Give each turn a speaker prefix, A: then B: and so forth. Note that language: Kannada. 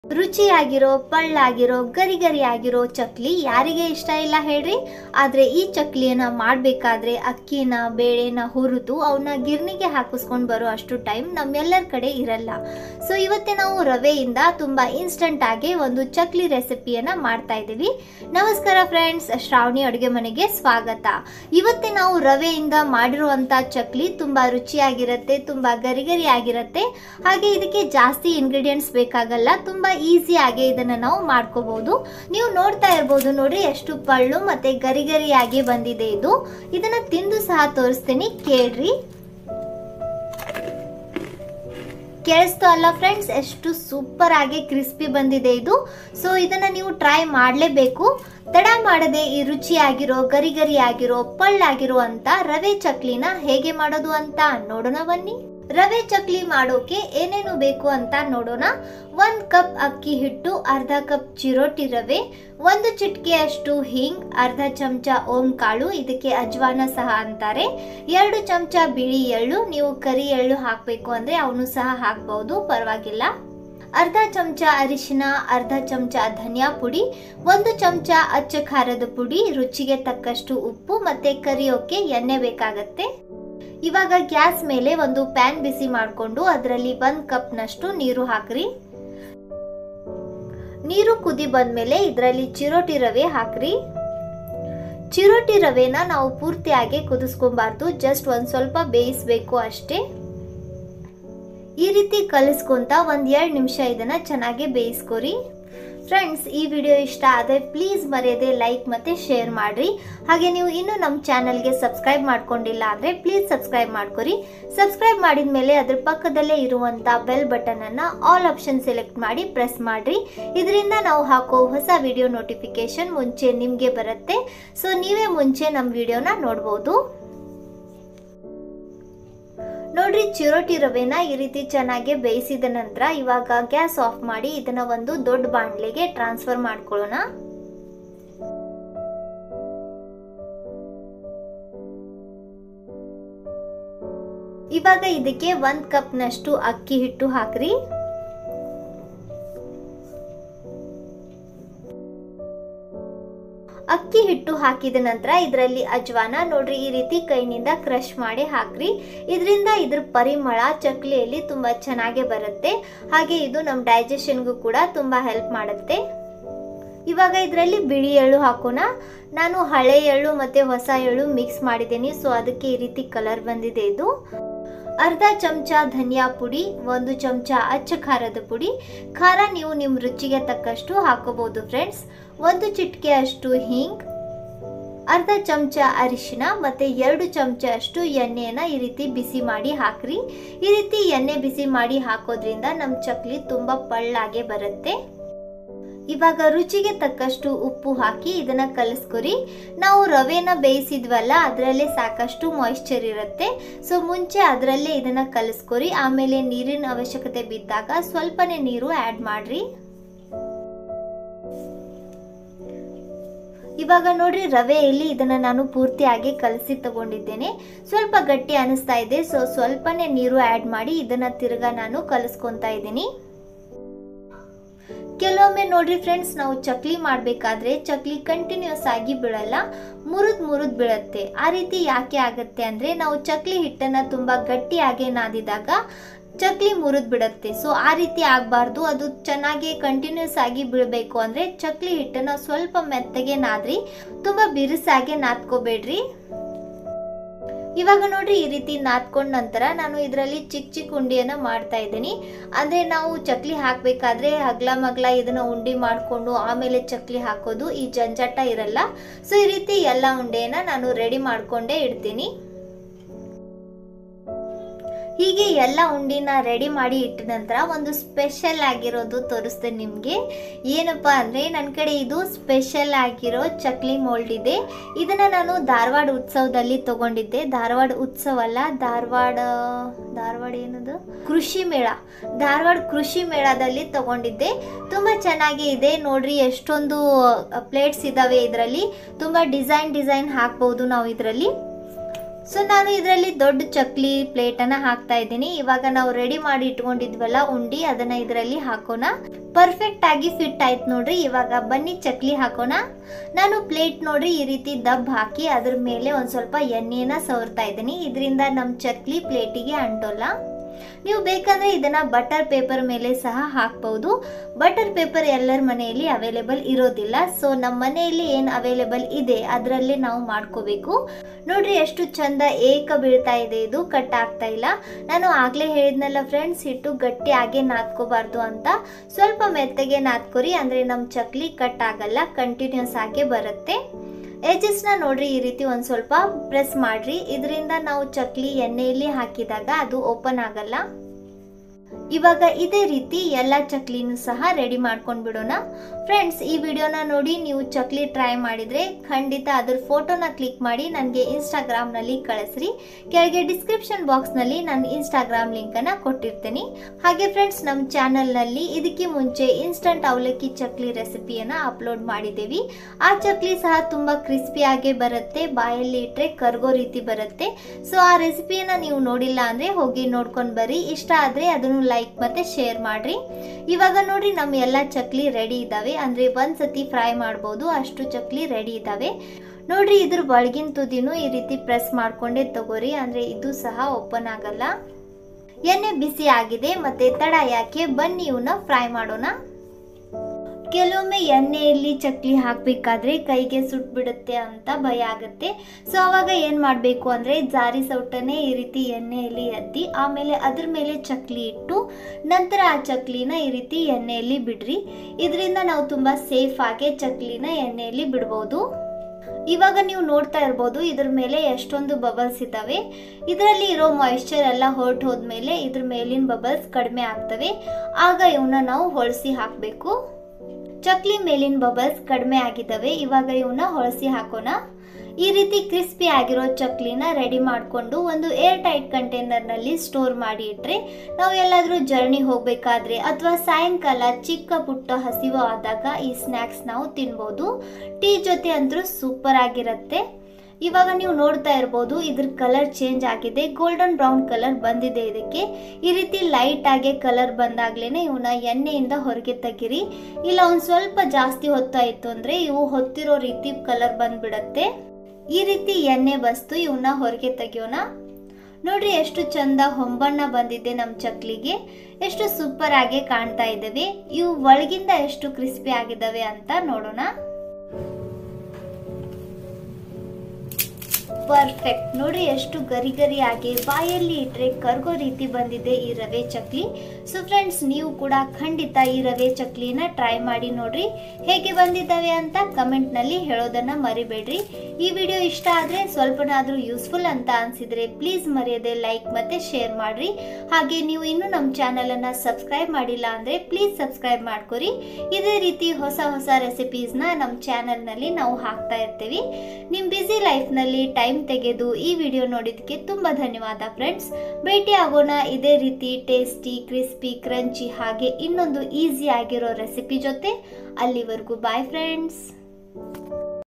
A: ರುಚಿಯಾಗಿರೋ ಪಳ್ಳಾಗಿರೋ ಗರಿ ಗರಿ ಆಗಿರೋ ಚಕ್ಲಿ ಯಾರಿಗೆ ಇಷ್ಟ ಇಲ್ಲ ಹೇಳ್ರಿ ಆದರೆ ಈ ಚಕ್ಲಿಯನ್ನ ಮಾಡಬೇಕಾದ್ರೆ ಅಕ್ಕಿನ ಬೇಳೆನ ಹುರಿದು ಅವನ್ನ ಗಿರ್ನಿಗೆ ಹಾಕಿಸ್ಕೊಂಡು ಬರೋ ಅಷ್ಟು ಟೈಮ್ ನಮ್ಮೆಲ್ಲರ ಕಡೆ ಇರಲ್ಲ ಸೊ ಇವತ್ತೇ ನಾವು ರವೆಯಿಂದ ತುಂಬ ಇನ್ಸ್ಟಂಟ್ ಆಗಿ ಒಂದು ಚಕ್ಲಿ ರೆಸಿಪಿಯನ್ನ ಮಾಡ್ತಾ ಇದ್ದೀವಿ ನಮಸ್ಕಾರ ಫ್ರೆಂಡ್ಸ್ ಶ್ರಾವಣಿ ಅಡುಗೆ ಮನೆಗೆ ಸ್ವಾಗತ ಇವತ್ತೇ ನಾವು ರವೆಯಿಂದ ಮಾಡಿರುವಂಥ ಚಕ್ಲಿ ತುಂಬ ರುಚಿಯಾಗಿರುತ್ತೆ ತುಂಬ ಗರಿ ಗರಿ ಆಗಿರುತ್ತೆ ಹಾಗೆ ಇದಕ್ಕೆ ಜಾಸ್ತಿ ಇಂಗ್ರೀಡಿಯೆಂಟ್ಸ್ ಬೇಕಾಗಲ್ಲ ತುಂಬ ಈಸಿಯಾಗಿ ಇದನ್ನು ನಾವು ಮಾಡ್ಕೋಬಹುದು ನೀವು ನೋಡ್ತಾ ಇರ್ಬೋದು ನೋಡ್ರಿ ಎಷ್ಟು ಪಳ್ಳು ಮತ್ತೆ ಗರಿ ಗರಿಯಾಗಿ ಬಂದಿದೆ ಇದು ಇದನ್ನ ತಿಂದು ಸಹ ತೋರಿಸ್ತೀನಿ ಕೇಳ್ರಿ ಕೇಳಿಸ್ತು ಅಲ್ಲ ಫ್ರೆಂಡ್ಸ್ ಎಷ್ಟು ಸೂಪರ್ ಆಗಿ ಕ್ರಿಸ್ಪಿ ಬಂದಿದೆ ಇದು ಸೊ ಇದನ್ನ ನೀವು ಟ್ರೈ ಮಾಡಲೇಬೇಕು ತಡ ಮಾಡದೆ ಈ ರುಚಿಯಾಗಿರೋ ಗರಿ ಗರಿ ಆಗಿರೋ ಪಳ್ಳಾಗಿರೋ ಅಂತ ರವೆ ಚಕ್ಲಿನ ಹೇಗೆ ಮಾಡೋದು ಅಂತ ನೋಡೋಣ ಬನ್ನಿ ರವೆ ಚಕ್ಲಿ ಮಾಡೋಕೆ ಏನೇನು ಬೇಕು ಅಂತ ನೋಡೋಣ ಒಂದ್ ಕಪ್ ಅಕ್ಕಿ ಹಿಟ್ಟು ಅರ್ಧ ಕಪ್ ಚಿರೋಟಿ ರವೆ ಒಂದು ಚಿಟಿಕೆಯಷ್ಟು ಹಿಂಗ್ ಅರ್ಧ ಚಮಚ ಓಂ ಕಾಳು ಇದಕ್ಕೆ ಅಜ್ವಾನ ಸಹ ಅಂತಾರೆ ಎರಡು ಚಮಚ ಬಿಳಿ ಎಳ್ಳು ನೀವು ಕರಿ ಎಳ್ಳು ಹಾಕಬೇಕು ಅಂದ್ರೆ ಅವನು ಸಹ ಹಾಕಬಹುದು ಪರವಾಗಿಲ್ಲ ಅರ್ಧ ಚಮಚ ಅರಿಶಿನ ಅರ್ಧ ಚಮಚ ಧನಿಯಾ ಪುಡಿ ಒಂದು ಚಮಚ ಅಚ್ಚ ಖಾರದ ಪುಡಿ ರುಚಿಗೆ ತಕ್ಕಷ್ಟು ಉಪ್ಪು ಮತ್ತೆ ಕರಿಯೋಕೆ ಎಣ್ಣೆ ಬೇಕಾಗತ್ತೆ ಇವಾಗ ಗ್ಯಾಸ್ ಮೇಲೆ ಒಂದು ಪ್ಯಾನ್ ಬಿಸಿ ಮಾಡಿಕೊಂಡು ಅದರಲ್ಲಿ ಒಂದ್ ಕಪ್ನಷ್ಟು ನೀರು ಹಾಕ್ರಿ ನೀರು ಕುದಿ ಬಂದ್ಮೇಲೆ ಇದರಲ್ಲಿ ಚಿರೋಟಿ ರವೆ ಹಾಕ್ರಿ ಚಿರೋಟಿ ರವೆನ ನಾವು ಪೂರ್ತಿಯಾಗಿ ಕುದಿಸ್ಕೊಬಾರ್ದು ಜಸ್ಟ್ ಒಂದ್ ಸ್ವಲ್ಪ ಬೇಯಿಸ್ಬೇಕು ಅಷ್ಟೇ ಈ ರೀತಿ ಕಲಿಸ್ಕೊಂತ ಒಂದ್ ಎರಡು ನಿಮಿಷ ಇದನ್ನ ಚೆನ್ನಾಗಿ ಬೇಯಿಸ್ಕೊರಿ ಫ್ರೆಂಡ್ಸ್ ಈ ವಿಡಿಯೋ ಇಷ್ಟ ಆದರೆ ಪ್ಲೀಸ್ ಮರೆಯದೆ ಲೈಕ್ ಮತ್ತು ಶೇರ್ ಮಾಡಿರಿ ಹಾಗೆ ನೀವು ಇನ್ನೂ ನಮ್ಮ ಚಾನಲ್ಗೆ ಸಬ್ಸ್ಕ್ರೈಬ್ ಮಾಡ್ಕೊಂಡಿಲ್ಲ ಅಂದರೆ ಪ್ಲೀಸ್ ಸಬ್ಸ್ಕ್ರೈಬ್ ಮಾಡ್ಕೊರಿ ಸಬ್ಸ್ಕ್ರೈಬ್ ಮಾಡಿದ ಮೇಲೆ ಅದ್ರ ಪಕ್ಕದಲ್ಲೇ ಇರುವಂಥ ಬೆಲ್ ಬಟನನ್ನು ಆಲ್ ಆಪ್ಷನ್ ಸೆಲೆಕ್ಟ್ ಮಾಡಿ ಪ್ರೆಸ್ ಮಾಡಿರಿ ಇದರಿಂದ ನಾವು ಹಾಕೋ ಹೊಸ ವಿಡಿಯೋ ನೋಟಿಫಿಕೇಶನ್ ಮುಂಚೆ ನಿಮಗೆ ಬರುತ್ತೆ ಸೊ ನೀವೇ ಮುಂಚೆ ನಮ್ಮ ವಿಡಿಯೋನ ನೋಡ್ಬೋದು ನೋಡ್ರಿ ಚಿರೋಟಿ ರವೆನ ಈ ರೀತಿ ಚೆನ್ನಾಗಿ ಬೇಯಿಸಿದ ನಂತರ ಇವಾಗ ಗ್ಯಾಸ್ ಆಫ್ ಮಾಡಿ ಇದನ್ನ ಒಂದು ದೊಡ್ಡ ಬಾಣಲೆಗೆ ಟ್ರಾನ್ಸ್ಫರ್ ಮಾಡ್ಕೊಳ್ಳೋಣ ಇವಾಗ ಇದಕ್ಕೆ ಒಂದ್ ಕಪ್ನಷ್ಟು ಅಕ್ಕಿ ಹಿಟ್ಟು ಹಾಕ್ರಿ ಅಕ್ಕಿ ಹಿಟ್ಟು ಹಾಕಿದ ನಂತರ ಇದರಲ್ಲಿ ಅಜ್ವಾನ ನೋಡ್ರಿ ಈ ರೀತಿ ಕೈನಿಂದ ಕ್ರಶ್ ಮಾಡಿ ಹಾಕ್ರಿ ಇದರಿಂದ ಇದ್ರ ಪರಿಮಳ ಚಕ್ಲಿಯಲ್ಲಿ ತುಂಬಾ ಚೆನ್ನಾಗಿ ಬರುತ್ತೆ ಹಾಗೆ ಇದು ನಮ್ಮ ಡೈಜೆಷನ್ಗೂ ಕೂಡ ತುಂಬಾ ಹೆಲ್ಪ್ ಮಾಡುತ್ತೆ ಇವಾಗ ಇದರಲ್ಲಿ ಬಿಳಿ ಎಳ್ಳು ಹಾಕೋಣ ನಾನು ಹಳೆ ಎಳ್ಳು ಮತ್ತೆ ಹೊಸ ಎಳ್ಳು ಮಿಕ್ಸ್ ಮಾಡಿದ್ದೀನಿ ಸೊ ಅದಕ್ಕೆ ಈ ರೀತಿ ಕಲರ್ ಬಂದಿದೆ ಇದು ಅರ್ಧ ಚಮಚ ಧನಿಯಾ ಪುಡಿ ಒಂದು ಚಮಚ ಅಚ್ಚ ಖಾರದ ಪುಡಿ ಖಾರ ನೀವು ನಿಮ್ಮ ರುಚಿಗೆ ತಕ್ಕಷ್ಟು ಹಾಕೋಬಹುದು ಫ್ರೆಂಡ್ಸ್ ಒಂದು ಚಿಟಿಕೆ ಅಷ್ಟು ಹಿಂಗ್ ಅರ್ಧ ಚಮಚ ಅರಿಶಿನ ಮತ್ತೆ ಎರಡು ಚಮಚ ಅಷ್ಟು ಎಣ್ಣೆಯನ್ನ ಈ ರೀತಿ ಬಿಸಿ ಮಾಡಿ ಹಾಕ್ರಿ ಈ ರೀತಿ ಎಣ್ಣೆ ಬಿಸಿ ಮಾಡಿ ಹಾಕೋದ್ರಿಂದ ನಮ್ಮ ಚಕ್ಲಿ ತುಂಬಾ ಪಳ್ಳಾಗೆ ಬರುತ್ತೆ ಇವಾಗ ರುಚಿಗೆ ತಕ್ಕಷ್ಟು ಉಪ್ಪು ಹಾಕಿ ಇದನ್ನ ಕಲಿಸ್ಕೊರಿ ನಾವು ರವೆನ ಬೇಯಿಸಿದ್ವಲ್ಲ ಅದರಲ್ಲೇ ಸಾಕಷ್ಟು ಮಾಯಿಶ್ಚರ್ ಇರುತ್ತೆ ಸೊ ಮುಂಚೆ ಅದರಲ್ಲೇ ಇದನ್ನ ಕಲಿಸ್ಕೊರಿ ಆಮೇಲೆ ನೀರಿನ ಅವಶ್ಯಕತೆ ಬಿದ್ದಾಗ ಸ್ವಲ್ಪನೇ ನೀರು ಆ್ಯಡ್ ಮಾಡ್ರಿ ಇವಾಗ ನೋಡ್ರಿ ರವೆಯಲ್ಲಿ ಇದನ್ನ ನಾನು ಪೂರ್ತಿಯಾಗಿ ಕಲಸಿ ತಗೊಂಡಿದ್ದೇನೆ ಸ್ವಲ್ಪ ಗಟ್ಟಿ ಅನಿಸ್ತಾ ಇದೆ ಸೊ ಸ್ವಲ್ಪನೇ ನೀರು ಆ್ಯಡ್ ಮಾಡಿ ಇದನ್ನ ತಿರ್ಗಾ ನಾನು ಕಲಿಸ್ಕೊತಾ ಇದ್ದೀನಿ ಕೆಲವೊಮ್ಮೆ ನೋಡ್ರಿ ಫ್ರೆಂಡ್ಸ್ ನಾವು ಚಕ್ಲಿ ಮಾಡಬೇಕಾದ್ರೆ ಚಕ್ಲಿ ಕಂಟಿನ್ಯೂಸ್ ಆಗಿ ಬೀಳಲ್ಲ ಮುರಿದ್ ಮುರಿದ್ ಬೀಳುತ್ತೆ ಆ ರೀತಿ ಯಾಕೆ ಆಗುತ್ತೆ ಅಂದ್ರೆ ನಾವು ಚಕ್ಲಿ ಹಿಟ್ಟನ್ನ ತುಂಬಾ ಗಟ್ಟಿಯಾಗಿ ನಾದಿದಾಗ ಚಕ್ಲಿ ಮುರಿದ್ ಬಿಡುತ್ತೆ ಸೊ ಆ ರೀತಿ ಆಗಬಾರ್ದು ಅದು ಚೆನ್ನಾಗಿ ಕಂಟಿನ್ಯೂಸ್ ಆಗಿ ಬೀಳಬೇಕು ಅಂದ್ರೆ ಚಕ್ಲಿ ಹಿಟ್ಟನ್ನ ಸ್ವಲ್ಪ ಮೆತ್ತಗೆ ನಾದ್ರಿ ತುಂಬಾ ಬಿರುಸಾಗಿ ನಾದ್ಕೋಬೇಡ್ರಿ ಇವಾಗ ನೋಡ್ರಿ ಈ ರೀತಿ ನಾದ್ಕೊಂಡ ನಂತರ ನಾನು ಇದರಲ್ಲಿ ಚಿಕ್ಕ ಚಿಕ್ಕ ಉಂಡಿಯನ್ನ ಮಾಡ್ತಾ ಇದ್ದೀನಿ ಅಂದ್ರೆ ನಾವು ಚಕ್ಲಿ ಹಾಕ್ಬೇಕಾದ್ರೆ ಹಗ್ಲ ಮಗ್ಲ ಇದನ್ನ ಉಂಡಿ ಮಾಡಿಕೊಂಡು ಆಮೇಲೆ ಚಕ್ಲಿ ಹಾಕೋದು ಈ ಜಂಜಾಟ ಇರಲ್ಲ ಸೊ ಈ ರೀತಿ ಎಲ್ಲ ಉಂಡೆಯನ್ನ ನಾನು ರೆಡಿ ಮಾಡ್ಕೊಂಡೇ ಇಡ್ತೀನಿ ಹೀಗೆ ಎಲ್ಲ ಉಂಡಿನ ರೆಡಿ ಮಾಡಿ ಇಟ್ಟ ನಂತರ ಒಂದು ಸ್ಪೆಷಲ್ ಆಗಿರೋದು ತೋರಿಸ್ತೇನೆ ನಿಮಗೆ ಏನಪ್ಪ ಅಂದರೆ ನನ್ನ ಕಡೆ ಇದು ಸ್ಪೆಷಲ್ ಆಗಿರೋ ಚಕ್ಲಿ ಮೋಲ್ಡ್ ಇದೆ ಇದನ್ನು ನಾನು ಧಾರವಾಡ ಉತ್ಸವದಲ್ಲಿ ತಗೊಂಡಿದ್ದೆ ಧಾರವಾಡ ಉತ್ಸವ ಅಲ್ಲ ಧಾರವಾಡ ಧಾರವಾಡ ಏನದು ಕೃಷಿ ಮೇಳ ಧಾರವಾಡ ಕೃಷಿ ಮೇಳದಲ್ಲಿ ತಗೊಂಡಿದ್ದೆ ತುಂಬ ಚೆನ್ನಾಗಿ ಇದೆ ನೋಡ್ರಿ ಎಷ್ಟೊಂದು ಪ್ಲೇಟ್ಸ್ ಇದ್ದಾವೆ ಇದರಲ್ಲಿ ತುಂಬ ಡಿಸೈನ್ ಡಿಸೈನ್ ಹಾಕ್ಬೋದು ನಾವು ಇದರಲ್ಲಿ ಸೊ ನಾನು ಇದರಲ್ಲಿ ದೊಡ್ಡ ಚಕ್ಲಿ ಪ್ಲೇಟನ್ನು ಹಾಕ್ತಾ ಇದ್ದೀನಿ ಇವಾಗ ನಾವು ರೆಡಿ ಮಾಡಿ ಇಟ್ಕೊಂಡಿದ್ವಲ್ಲ ಉಂಡಿ ಅದನ್ನ ಇದರಲ್ಲಿ ಹಾಕೋಣ ಪರ್ಫೆಕ್ಟ್ ಆಗಿ ಫಿಟ್ ಆಯ್ತು ನೋಡ್ರಿ ಇವಾಗ ಬನ್ನಿ ಚಕ್ಲಿ ಹಾಕೋಣ ನಾನು ಪ್ಲೇಟ್ ನೋಡ್ರಿ ಈ ರೀತಿ ದಬ್ ಹಾಕಿ ಅದ್ರ ಮೇಲೆ ಒಂದು ಸ್ವಲ್ಪ ಎಣ್ಣೆನ ಸವರ್ತಾ ಇದ್ದೀನಿ ಇದರಿಂದ ನಮ್ಮ ಚಕ್ಲಿ ಪ್ಲೇಟಿಗೆ ಅಂಟೋಲ್ಲ ನೀವು ಬೇಕಂದ್ರೆ ಇದನ್ನ ಬಟರ್ ಪೇಪರ್ ಮೇಲೆ ಸಹ ಹಾಕ್ಬಹುದು ಬಟರ್ ಪೇಪರ್ ಎಲ್ಲರ ಮನೆಯಲ್ಲಿ ಅವೈಲೇಬಲ್ ಇರೋದಿಲ್ಲ ಸೊ ನಮ್ಮ ಮನೆಯಲ್ಲಿ ಏನು ಅವೈಲೇಬಲ್ ಇದೆ ಅದರಲ್ಲೇ ನಾವು ಮಾಡ್ಕೋಬೇಕು ನೋಡ್ರಿ ಎಷ್ಟು ಚಂದ ಏಕ ಬೀಳ್ತಾ ಇದೆ ಇದು ಕಟ್ ಆಗ್ತಾ ಇಲ್ಲ ನಾನು ಆಗ್ಲೇ ಹೇಳಿದ್ನಲ್ಲ ಫ್ರೆಂಡ್ಸ್ ಹಿಟ್ಟು ಗಟ್ಟಿ ಆಗೇ ನಾದ್ಕೋಬಾರ್ದು ಅಂತ ಸ್ವಲ್ಪ ಮೆತ್ತಗೆ ನಾದ್ಕೊರಿ ಅಂದ್ರೆ ನಮ್ಮ ಚಕ್ಲಿ ಕಟ್ ಆಗಲ್ಲ ಕಂಟಿನ್ಯೂಸ್ ಆಗೇ ಬರುತ್ತೆ ಎಜಸ್ನ ನೋಡ್ರಿ ಈ ರೀತಿ ಒಂದು ಸ್ವಲ್ಪ ಪ್ರೆಸ್ ಮಾಡ್ರಿ ಇದರಿಂದ ನಾವು ಚಕ್ಲಿ ಎಣ್ಣೆಯಲ್ಲಿ ಹಾಕಿದಾಗ ಅದು ಓಪನ್ ಆಗಲ್ಲ ಇವಾಗ ಇದೇ ರೀತಿ ಎಲ್ಲ ಚಕ್ಲಿನೂ ಸಹ ರೆಡಿ ಮಾಡ್ಕೊಂಡು ಬಿಡೋಣ ಫ್ರೆಂಡ್ಸ್ ಈ ವಿಡಿಯೋನ ನೋಡಿ ನೀವು ಚಕ್ಲಿ ಟ್ರೈ ಮಾಡಿದರೆ ಖಂಡಿತ ಅದ್ರ ಫೋಟೋನ ಕ್ಲಿಕ್ ಮಾಡಿ ನನಗೆ ಇನ್ಸ್ಟಾಗ್ರಾಮ್ನಲ್ಲಿ ಕಳಿಸ್ರಿ ಕೆಳಗೆ ಡಿಸ್ಕ್ರಿಪ್ಷನ್ ಬಾಕ್ಸ್ನಲ್ಲಿ ನಾನು ಇನ್ಸ್ಟಾಗ್ರಾಮ್ ಲಿಂಕನ್ನು ಕೊಟ್ಟಿರ್ತೀನಿ ಹಾಗೆ ಫ್ರೆಂಡ್ಸ್ ನಮ್ಮ ಚಾನಲ್ನಲ್ಲಿ ಇದಕ್ಕೆ ಮುಂಚೆ ಇನ್ಸ್ಟಂಟ್ ಅವಲಕ್ಕಿ ಚಕ್ಲಿ ರೆಸಿಪಿಯನ್ನು ಅಪ್ಲೋಡ್ ಮಾಡಿದ್ದೀವಿ ಆ ಚಕ್ಲಿ ಸಹ ತುಂಬ ಕ್ರಿಸ್ಪಿಯಾಗೇ ಬರುತ್ತೆ ಬಾಯಲ್ಲಿ ಇಟ್ಟರೆ ಕರ್ಗೋ ರೀತಿ ಬರುತ್ತೆ ಸೊ ಆ ರೆಸಿಪಿಯನ್ನು ನೀವು ನೋಡಿಲ್ಲ ಅಂದರೆ ಹೋಗಿ ನೋಡ್ಕೊಂಡು ಬರ್ರಿ ಇಷ್ಟ ಆದರೆ ಅದನ್ನು ಲೈಕ್ ಮತ್ತು ಶೇರ್ ಮಾಡಿರಿ ಇವಾಗ ನೋಡ್ರಿ ನಮ್ಮ ಎಲ್ಲ ಚಕ್ಲಿ ರೆಡಿ ಇದ್ದಾವೆ ಅಂದರೆ ಒಂದು ಸತಿ ಫ್ರೈ ಮಾಡ್ಬೋದು ಅಷ್ಟು ಚಕ್ಲಿ ರೆಡಿ ಇದ್ದಾವೆ ನೋಡ್ರಿ ಇದ್ರ ಒಳಗಿನ ತುದಿನೂ ಈ ರೀತಿ ಪ್ರೆಸ್ ಮಾಡ್ಕೊಂಡೇ ತಗೋರಿ ಅಂದರೆ ಇದು ಸಹ ಓಪನ್ ಆಗಲ್ಲ ಎಣ್ಣೆ ಬಿಸಿ ಆಗಿದೆ ಮತ್ತೆ ತಡ ಯಾಕೆ ಬನ್ನಿ ಇವನ್ನ ಫ್ರೈ ಮಾಡೋಣ ಕೆಲವೊಮ್ಮೆ ಎಣ್ಣೆಯಲ್ಲಿ ಚಕ್ಲಿ ಹಾಕಬೇಕಾದ್ರೆ ಕೈಗೆ ಸುಟ್ಬಿಡುತ್ತೆ ಅಂತ ಭಯ ಆಗುತ್ತೆ ಸೊ ಅವಾಗ ಏನು ಮಾಡಬೇಕು ಅಂದರೆ ಜಾರಿ ಸೌಟನ್ನೇ ಈ ರೀತಿ ಎಣ್ಣೆಯಲ್ಲಿ ಎದ್ದಿ ಆಮೇಲೆ ಅದ್ರ ಮೇಲೆ ಚಕ್ಲಿ ಇಟ್ಟು ನಂತರ ಆ ಚಕ್ಲಿನ ಈ ರೀತಿ ಎಣ್ಣೆಯಲ್ಲಿ ಬಿಡ್ರಿ ಇದರಿಂದ ನಾವು ತುಂಬ ಸೇಫ್ ಆಗಿ ಚಕ್ಲಿನ ಎಣ್ಣೆಯಲ್ಲಿ ಬಿಡ್ಬೋದು ಇವಾಗ ನೀವು ನೋಡ್ತಾ ಇರ್ಬೋದು ಇದ್ರ ಮೇಲೆ ಎಷ್ಟೊಂದು ಬಬಲ್ಸ್ ಇದ್ದಾವೆ ಇದರಲ್ಲಿ ಇರೋ ಮಾಯಿಶ್ಚರ್ ಎಲ್ಲ ಹೊರಟು ಹೋದ್ಮೇಲೆ ಇದ್ರ ಮೇಲಿನ ಬಬಲ್ಸ್ ಕಡಿಮೆ ಆಗ್ತವೆ ಆಗ ಇವನ್ನ ನಾವು ಹೊಳಸಿ ಹಾಕಬೇಕು ಚಕ್ಲಿ ಮೇಲಿನ ಬಬಲ್ಸ್ ಕಡಿಮೆ ಆಗಿದ್ದಾವೆ ಇವಾಗ ಇವನ್ನ ಹೊಳಸಿ ಹಾಕೋಣ ಈ ರೀತಿ ಕ್ರಿಸ್ಪಿ ಆಗಿರೋ ಚಕ್ಲಿನ ರೆಡಿ ಮಾಡಿಕೊಂಡು ಒಂದು ಏರ್ ಟೈಟ್ ಕಂಟೈನರ್ನಲ್ಲಿ ಸ್ಟೋರ್ ಮಾಡಿ ಇಟ್ಟರೆ ನಾವು ಎಲ್ಲಾದರೂ ಜರ್ನಿ ಹೋಗಬೇಕಾದ್ರೆ ಅಥವಾ ಸಾಯಂಕಾಲ ಚಿಕ್ಕ ಪುಟ್ಟ ಹಸಿವು ಆದಾಗ ಈ ಸ್ನ್ಯಾಕ್ಸ್ ನಾವು ತಿನ್ಬೋದು ಟೀ ಜೊತೆ ಅಂತೂ ಸೂಪರ್ ಆಗಿರುತ್ತೆ ಇವಾಗ ನೀವು ನೋಡ್ತಾ ಇರ್ಬೋದು ಇದ್ರ ಕಲರ್ ಚೇಂಜ್ ಆಗಿದೆ ಗೋಲ್ಡನ್ ಬ್ರೌನ್ ಕಲರ್ ಬಂದಿದೆ ಇದಕ್ಕೆ ಈ ರೀತಿ ಲೈಟ್ ಆಗಿ ಕಲರ್ ಬಂದಾಗ್ಲೇನೆ ಇವನ್ನ ಎಣ್ಣೆಯಿಂದ ಹೊರಗೆ ತೆಗಿರಿ ಇಲ್ಲ ಒಂದು ಸ್ವಲ್ಪ ಜಾಸ್ತಿ ಹೊತ್ತಾಯಿತು ಅಂದರೆ ಇವು ಹೊತ್ತಿರೋ ರೀತಿ ಕಲರ್ ಬಂದ್ಬಿಡತ್ತೆ ಈ ರೀತಿ ಎಣ್ಣೆ ಬಸ್ತು ಇವನ್ನ ಹೊರಗೆ ತೆಗಿಯೋಣ ನೋಡ್ರಿ ಎಷ್ಟು ಚಂದ ಹೊಂಬಣ್ಣ ಬಂದಿದೆ ನಮ್ಮ ಚಕ್ಲಿಗೆ ಎಷ್ಟು ಸೂಪರ್ ಆಗಿ ಕಾಣ್ತಾ ಇದ್ದಾವೆ ಇವು ಒಳಗಿಂದ ಎಷ್ಟು ಕ್ರಿಸ್ಪಿ ಆಗಿದ್ದಾವೆ ಅಂತ ನೋಡೋಣ ಪರ್ಫೆಕ್ಟ್ ನೋಡ್ರಿ ಎಷ್ಟು ಗರಿ ಗರಿ ಆಗಿ ಬಾಯಲ್ಲಿ ಇಟ್ಟರೆ ಕರ್ಗೋ ರೀತಿ ಬಂದಿದೆ ಈ ರವೆ ಚಕ್ಲಿ ಸೊ ಫ್ರೆಂಡ್ಸ್ ನೀವು ಕೂಡ ಖಂಡಿತ ಈ ರವೆ ಚಕ್ಲಿನ ಟ್ರೈ ಮಾಡಿ ನೋಡ್ರಿ ಹೇಗೆ ಬಂದಿದ್ದಾವೆ ಅಂತ ಕಮೆಂಟ್ನಲ್ಲಿ ಹೇಳೋದನ್ನ ಮರಿಬೇಡ್ರಿ ಈ ವಿಡಿಯೋ ಇಷ್ಟ ಆದರೆ ಸ್ವಲ್ಪನಾದರೂ ಯೂಸ್ಫುಲ್ ಅಂತ ಅನ್ಸಿದ್ರೆ ಪ್ಲೀಸ್ ಮರೆಯದೆ ಲೈಕ್ ಮತ್ತೆ ಶೇರ್ ಮಾಡ್ರಿ ಹಾಗೆ ನೀವು ಇನ್ನೂ ನಮ್ಮ ಚಾನಲನ್ನು ಸಬ್ಸ್ಕ್ರೈಬ್ ಮಾಡಿಲ್ಲ ಅಂದರೆ ಪ್ಲೀಸ್ ಸಬ್ಸ್ಕ್ರೈಬ್ ಮಾಡ್ಕೊರಿ ಇದೇ ರೀತಿ ಹೊಸ ಹೊಸ ರೆಸಿಪೀಸ್ನ ನಮ್ಮ ಚಾನಲ್ನಲ್ಲಿ ನಾವು ಹಾಕ್ತಾ ಇರ್ತೀವಿ ನಿಮ್ಮ ಬ್ಯುಸಿ ಲೈಫ್ನಲ್ಲಿ ಟೈಮ್ ತೆಗೆದು ಈ ವಿಡಿಯೋ ನೋಡಿದ್ದಕ್ಕೆ ತುಂಬ ಧನ್ಯವಾದ ಫ್ರೆಂಡ್ಸ್ ಭೇಟಿ ಆಗೋಣ ಇದೇ ರೀತಿ ಟೇಸ್ಟಿ ಕ್ರಿಸ್ಪಿ ಕ್ರಂಚಿ ಹಾಗೆ ಇನ್ನೊಂದು ಈಸಿ ಆಗಿರೋ ರೆಸಿಪಿ ಜೊತೆ ಅಲ್ಲಿವರೆಗೂ ಬಾಯ್ ಫ್ರೆಂಡ್ಸ್